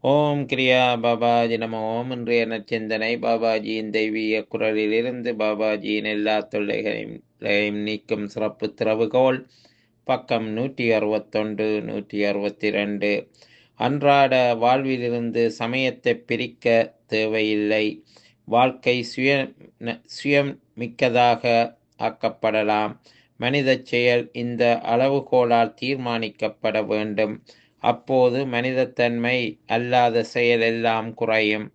ஓம் கிரியா பாபாஜி நம ஓம் இன்றைய நற்சிந்தனை பாபாஜியின் தெய்வீக குரலிலிருந்து பாபாஜியின் எல்லா தொல்லைகளையும் நீக்கும் சிறப்பு திறவுகோல் பக்கம் நூற்றி அறுபத்தொன்று நூற்றி அறுபத்தி ரெண்டு அன்றாட வாழ்விலிருந்து சமயத்தை பிரிக்க தேவையில்லை வாழ்க்கை சுய சுயம் மிக்கதாக ஆக்கப்படலாம் மனித செயல் இந்த அளவுகோலால் தீர்மானிக்கப்பட வேண்டும் அப்போது மனிதத்தன்மை அல்லாத செயல் எல்லாம் குறையும்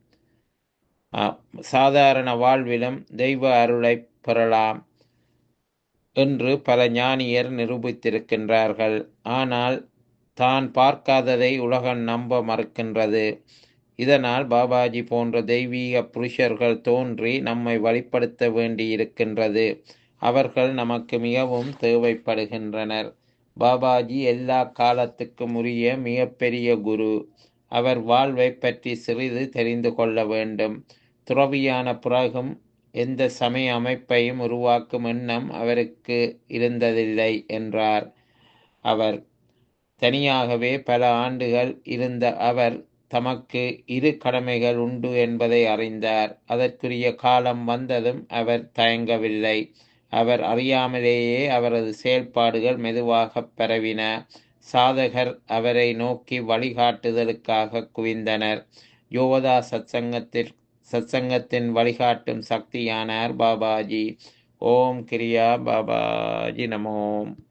சாதாரண வாழ்விலும் தெய்வ அருளை பெறலாம் என்று பல ஞானியர் நிரூபித்திருக்கின்றார்கள் ஆனால் தான் பார்க்காததை உலகம் நம்ப மறுக்கின்றது இதனால் பாபாஜி போன்ற தெய்வீக புருஷர்கள் தோன்றி நம்மை வழிப்படுத்த வேண்டியிருக்கின்றது அவர்கள் நமக்கு மிகவும் தேவைப்படுகின்றனர் பாபாஜி எல்லா காலத்துக்கும் உரிய மிகப்பெரிய குரு அவர் வாழ்வை பற்றி சிறிது தெரிந்து கொள்ள வேண்டும் துறவியான பிறகும் எந்த சமய அமைப்பையும் உருவாக்கும் எண்ணம் அவருக்கு இருந்ததில்லை என்றார் அவர் தனியாகவே பல ஆண்டுகள் இருந்த அவர் தமக்கு இரு கடமைகள் உண்டு என்பதை அறிந்தார் அதற்குரிய காலம் வந்ததும் அவர் தயங்கவில்லை அவர் அறியாமலேயே அவரது செயல்பாடுகள் மெதுவாக பரவின சாதகர் அவரை நோக்கி வழிகாட்டுதலுக்காக குவிந்தனர் யோகதா சத்சங்கத்தில் சத்சங்கத்தின் வழிகாட்டும் சக்தியானார் பாபாஜி ஓம் கிரியா பாபாஜி நமோம்